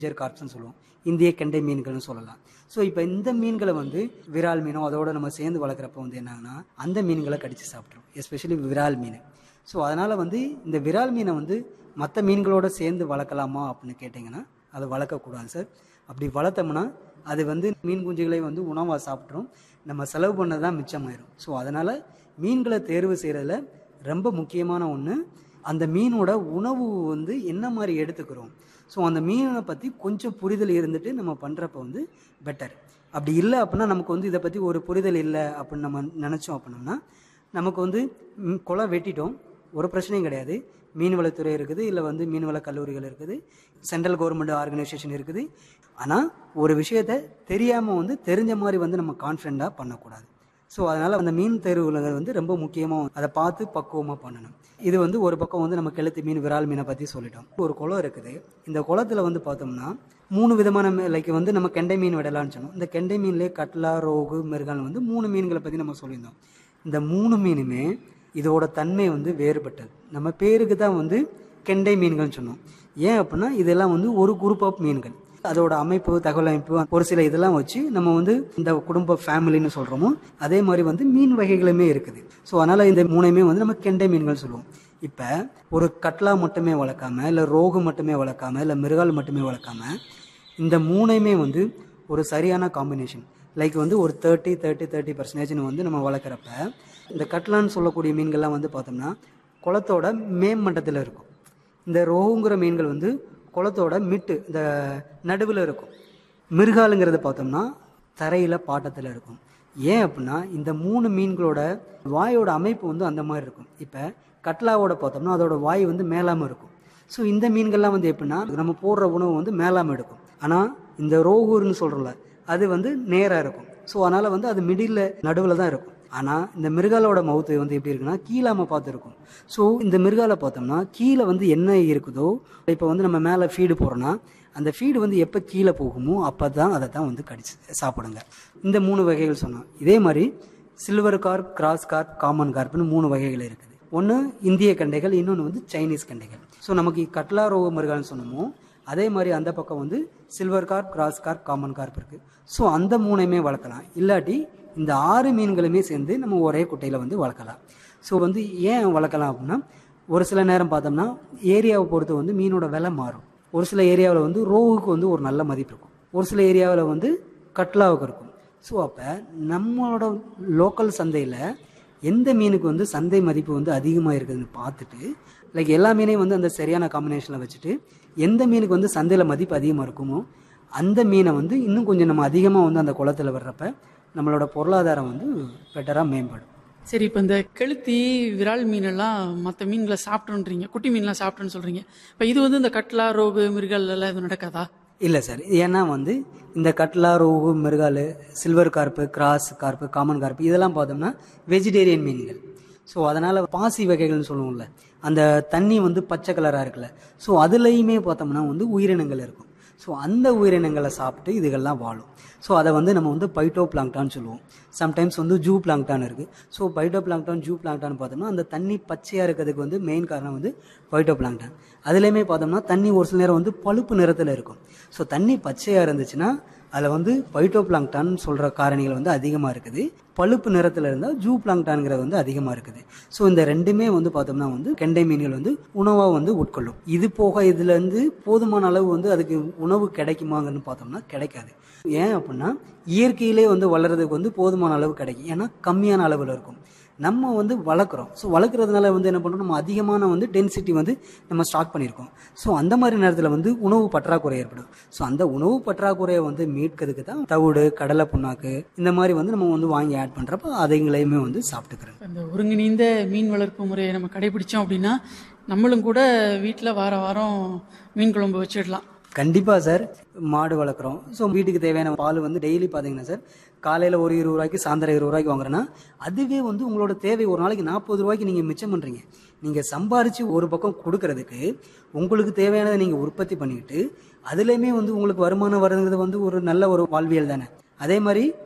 Kjær கார்ப்ஸ்னு சொல்லுவோம் இந்திய கெண்டை மீன்கள்னு சொல்லலாம் ஸோ இப்போ இந்த மீன்களை வந்து விரால் மீனோ அதோட நம்ம சேர்ந்து வளர்க்குறப்ப வந்து என்னன்னா அந்த மீன்களை கடிச்சு சாப்பிட்ரும் எஸ்பெஷலி விரால் மீன் ஸோ அதனால் வந்து இந்த விரால் மீனை வந்து மற்ற மீன்களோட சேர்ந்து வளர்க்கலாமா அப்படின்னு கேட்டிங்கன்னா அதை வளர்க்கக்கூடாது சார் அப்படி வளர்த்தோம்னா அது வந்து மீன் குஞ்சுகளை வந்து உணவாக சாப்பிட்ரும் நம்ம செலவு பண்ணது தான் மிச்சமாயிரும் ஸோ அதனால் மீன்களை தேர்வு செய்கிறதுல ரொம்ப முக்கியமான ஒன்று அந்த மீனோட உணவு வந்து என்ன மாதிரி எடுத்துக்கிறோம் ஸோ அந்த மீனை பற்றி கொஞ்சம் புரிதல் இருந்துட்டு நம்ம பண்ணுறப்ப வந்து பெட்டர் அப்படி இல்லை அப்படின்னா நமக்கு வந்து இதை பற்றி ஒரு புரிதல் இல்லை அப்படின்னு நம்ம நினச்சோம் அப்படின்னோம்னா நமக்கு வந்து ம், குளம் வெட்டிட்டோம் ஒரு பிரச்சனையும் கிடையாது மீன்வளத்துறை இருக்குது இல்லை வந்து மீன்வள கல்லூரிகள் இருக்குது சென்ட்ரல் கவர்மெண்ட் ஆர்கனைசேஷன் இருக்குது ஆனால் ஒரு விஷயத்த தெரியாமல் வந்து தெரிஞ்ச மாதிரி வந்து நம்ம கான்ஃபிடண்ட்டாக பண்ணக்கூடாது ஸோ அதனால் அந்த மீன் தேர்வுகள் வந்து ரொம்ப முக்கியமாக அதை பார்த்து பக்குவமாக பண்ணணும் இது வந்து ஒரு பக்கம் வந்து நம்ம கெளுத்தி மீன் விரால் மீனை பற்றி சொல்லிட்டோம் ஒரு குளம் இருக்குது இந்த குளத்துல வந்து பார்த்தோம்னா மூணு விதமான லைக் வந்து நம்ம கெண்டை மீன் விடலாம்னு சொன்னோம் இந்த கெண்டை மீன்லேயே கட்லா ரோகு மிருகால் வந்து மூணு மீன்களை பற்றி நம்ம சொல்லியிருந்தோம் இந்த மூணு மீனுமே இதோட தன்மை வந்து வேறுபட்டது நம்ம பேருக்கு தான் வந்து கெண்டை மீன்கள்னு சொன்னோம் ஏன் அப்படின்னா இதெல்லாம் வந்து ஒரு குரூப் ஆஃப் மீன்கள் அதோட அமைப்பு தகவல் அமைப்பு ஒரு சில இதெல்லாம் வச்சு நம்ம வந்து இந்த குடும்ப ஃபேமிலின்னு சொல்கிறோமோ அதே மாதிரி வந்து மீன் வகைகளுமே இருக்குது ஸோ அதனால் இந்த மூணையுமே வந்து நம்ம கெண்டை மீன்கள் சொல்லுவோம் இப்போ ஒரு கட்லா மட்டுமே வளர்க்காம இல்லை ரோகு மட்டுமே வளர்க்காம இல்லை மிருகால் மட்டுமே வளர்க்காம இந்த மூணையுமே வந்து ஒரு சரியான காம்பினேஷன் லைக் வந்து ஒரு தேர்ட்டி தேர்ட்டி தேர்ட்டி பர்சன்டேஜ்னு வந்து நம்ம வளர்க்குறப்ப இந்த கட்லான்னு சொல்லக்கூடிய மீன்கள்லாம் வந்து பார்த்தோம்னா குளத்தோட மேம்மட்டத்தில் இருக்கும் இந்த ரோகுங்கிற மீன்கள் வந்து குளத்தோட மிட்டு இந்த நடுவில் இருக்கும் மிருகாலுங்கிறத பார்த்தோம்னா தரையில் பாட்டத்தில் இருக்கும் ஏன் அப்படின்னா இந்த மூணு மீன்களோட வாயோட அமைப்பு வந்து அந்த மாதிரி இருக்கும் இப்போ கட்லாவோட பார்த்தோம்னா அதோட வாய் வந்து மேலாமல் இருக்கும் ஸோ இந்த மீன்கள்லாம் வந்து எப்படின்னா நம்ம போடுற உணவு வந்து மேலாமல் எடுக்கும் ஆனால் இந்த ரோகூர்னு சொல்கிறோம்ல அது வந்து நேராக இருக்கும் ஸோ அதனால் வந்து அது மிடில் நடுவில் தான் இருக்கும் ஆனால் இந்த மிருகாலோட மவுத்து வந்து எப்படி இருக்குன்னா கீழாம பார்த்து இருக்கும் ஸோ இந்த மிருகால பார்த்தோம்னா கீழே வந்து என்ன இருக்குதோ இப்போ வந்து நம்ம மேலே ஃபீடு போடுறோன்னா அந்த ஃபீடு வந்து எப்போ கீழே போகுமோ அப்போ தான் அதை தான் வந்து கடிச்சு சாப்பிடுங்க இந்த மூணு வகைகள் சொன்னோம் இதே மாதிரி silver carp grass carp common கார்ப்னு மூணு வகைகள் இருக்குது ஒன்று இந்திய கண்டைகள் இன்னொன்று வந்து சைனீஸ் கண்டைகள் ஸோ நமக்கு கட்லா ரோக மிருகால்னு சொன்னோமோ அதே மாதிரி அந்த பக்கம் வந்து silver carp grass carp common carp இருக்குது ஸோ அந்த மூணையுமே வளர்க்கலாம் இல்லாட்டி இந்த ஆறு மீன்களுமே சேர்ந்து நம்ம ஒரே குட்டையில் வந்து வளர்க்கலாம் ஸோ வந்து ஏன் வளர்க்கலாம் அப்படின்னா ஒரு சில நேரம் பார்த்தோம்னா ஏரியாவை பொறுத்து வந்து மீனோட விலை மாறும் ஒரு சில ஏரியாவில் வந்து ரோவுக்கு வந்து ஒரு நல்ல மதிப்பு இருக்கும் ஒரு சில ஏரியாவில் வந்து கட்லாவுக்கு இருக்கும் ஸோ அப்போ நம்மளோட லோக்கல் சந்தையில் எந்த மீனுக்கு வந்து சந்தை மதிப்பு வந்து அதிகமாக இருக்குதுன்னு பார்த்துட்டு லைக் எல்லா மீனையும் வந்து அந்த சரியான காம்பினேஷனில் வச்சுட்டு எந்த மீனுக்கு வந்து சந்தையில் மதிப்பு அதிகமாக இருக்குமோ அந்த மீனை வந்து இன்னும் கொஞ்சம் நம்ம அதிகமாக வந்து அந்த குளத்தில் வர்றப்ப நம்மளோட பொருளாதாரம் வந்து பெட்டராக மேம்படும் சரி இப்போ இந்த கெளுத்தி விரால் மீனெல்லாம் மற்ற மீன்களை சாப்பிட்டோன்றீங்க குட்டி மீன்லாம் சாப்பிட்டோன்னு சொல்றீங்க இப்போ இது வந்து இந்த கட்லா ரோகு மிருகல் எல்லாம் எதுவும் நடக்காதா இல்லை சார் ஏன்னா வந்து இந்த catla rohu mrigal silver carp grass carp common carp இதெல்லாம் பார்த்தோம்னா வெஜிடேரியன் மீன்கள் ஸோ அதனால் பாசி வகைகள்னு சொல்லுவோம்ல அந்த தண்ணி வந்து பச்சை கலராக இருக்குல்ல ஸோ அதுலேயுமே பார்த்தோம்னா வந்து உயிரினங்கள் இருக்கும் ஸோ அந்த உயிரினங்களை சாப்பிட்டு இதுகள்லாம் வாழும் ஸோ அதை வந்து நம்ம வந்து பைட்டோ பிளாங்டான்னு சொல்லுவோம் சம்டைம்ஸ் வந்து ஜூ பிளாங்டான் இருக்குது so phytoplankton zooplankton பார்த்தோம்னா அந்த தண்ணி பச்சையாக இருக்கிறதுக்கு வந்து மெயின் காரணம் வந்து பைட்டோ பிளாங்டான் அதுலேயுமே பார்த்தோம்னா தண்ணி ஒரு சில நேரம் வந்து பழுப்பு நிறத்தில் இருக்கும் ஸோ தண்ணி பச்சையாக இருந்துச்சுன்னா அதில் வந்து பைட்டோ பிளாங்டான் சொல்கிற காரணிகள் வந்து அதிகமாக இருக்குது பழுப்பு நிறத்தில் இருந்தால் ஜூ பிளாங்டான்ங்கிறது வந்து அதிகமாக இருக்குது ஸோ இந்த ரெண்டுமே வந்து பார்த்தோம்னா வந்து கெண்டை மீன்கள் வந்து உணவாக வந்து உட்கொள்ளும் இது போக இதுலேருந்து போதுமான அளவு வந்து அதுக்கு உணவு கிடைக்குமாங்கன்னு பார்த்தோம்னா கிடைக்காது ஏன் அப்படின்னா இயற்கையிலே வந்து வளர்றதுக்கு வந்து போதுமான அளவு கிடைக்கும் ஏன்னா கம்மியான அளவில் இருக்கும் நம்ம வந்து வளர்க்குறோம் ஸோ வளர்க்குறதுனால வந்து என்ன பண்ணுறோம் நம்ம அதிகமான வந்து டென்சிட்டி வந்து நம்ம ஸ்டாக் பண்ணியிருக்கோம் ஸோ அந்த மாதிரி நேரத்தில் வந்து உணவு பற்றாக்குறை ஏற்படும் ஸோ அந்த உணவு பற்றாக்குறையை வந்து மீட்கிறதுக்கு தான் தவிடு கடலை புண்ணாக்கு இந்த மாதிரி வந்து நம்ம வந்து வாங்கி ஆட் பண்ணுறப்ப அதைங்களையுமே வந்து சாப்பிட்டுக்கிறோம் இந்த ஒருங்கிணைந்த மீன் வளர்ப்பு முறையை நம்ம கடைபிடிச்சோம் அப்படின்னா நம்மளும் கூட வீட்டில் வார வாரம் மீன் குழம்பு வச்சிடலாம் கண்டிப்பாக சார் மாடு வளர்க்குறோம் ஸோ வீட்டுக்கு தேவையான பால் வந்து டெய்லி பார்த்தீங்கன்னா சார் காலையில் ஒரு இருபது ரூபாய்க்கு சாயந்தரம் இருபது ரூபாய்க்கு வாங்குறேன்னா அதுவே வந்து உங்களோட தேவை ஒரு நாளைக்கு நாற்பது ரூபாய்க்கு நீங்கள் மிச்சம் பண்ணுறீங்க நீங்கள் சம்பாரித்து ஒரு பக்கம் கொடுக்கறதுக்கு உங்களுக்கு தேவையானதை நீங்கள் உற்பத்தி பண்ணிக்கிட்டு அதுலேயுமே வந்து உங்களுக்கு வருமானம் வர்றதுங்கிறது வந்து ஒரு நல்ல ஒரு வாழ்வியல் தானே அதே மாதிரி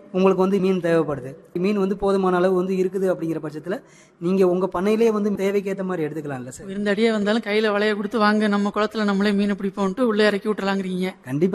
உங்களுக்கு வந்து மீன் தேவைப்படுது மீன் வந்து போதுமான அளவு வந்து இருக்குது அப்படிங்கிற பட்சத்தில் நீங்கள் உங்கள் பண்ணையிலே வந்து தேவைக்கேற்ற மாதிரி எடுத்துக்கலாம்ல சார் விருந்தடியே வந்தாலும் கையில வலைய கொடுத்து வாங்க நம்ம குளத்துல நம்மளே மீனை பிடிப்போம்ட்டு உள்ளே இறக்கி விட்டுலாங்கிறீங்க கண்டிப்பாக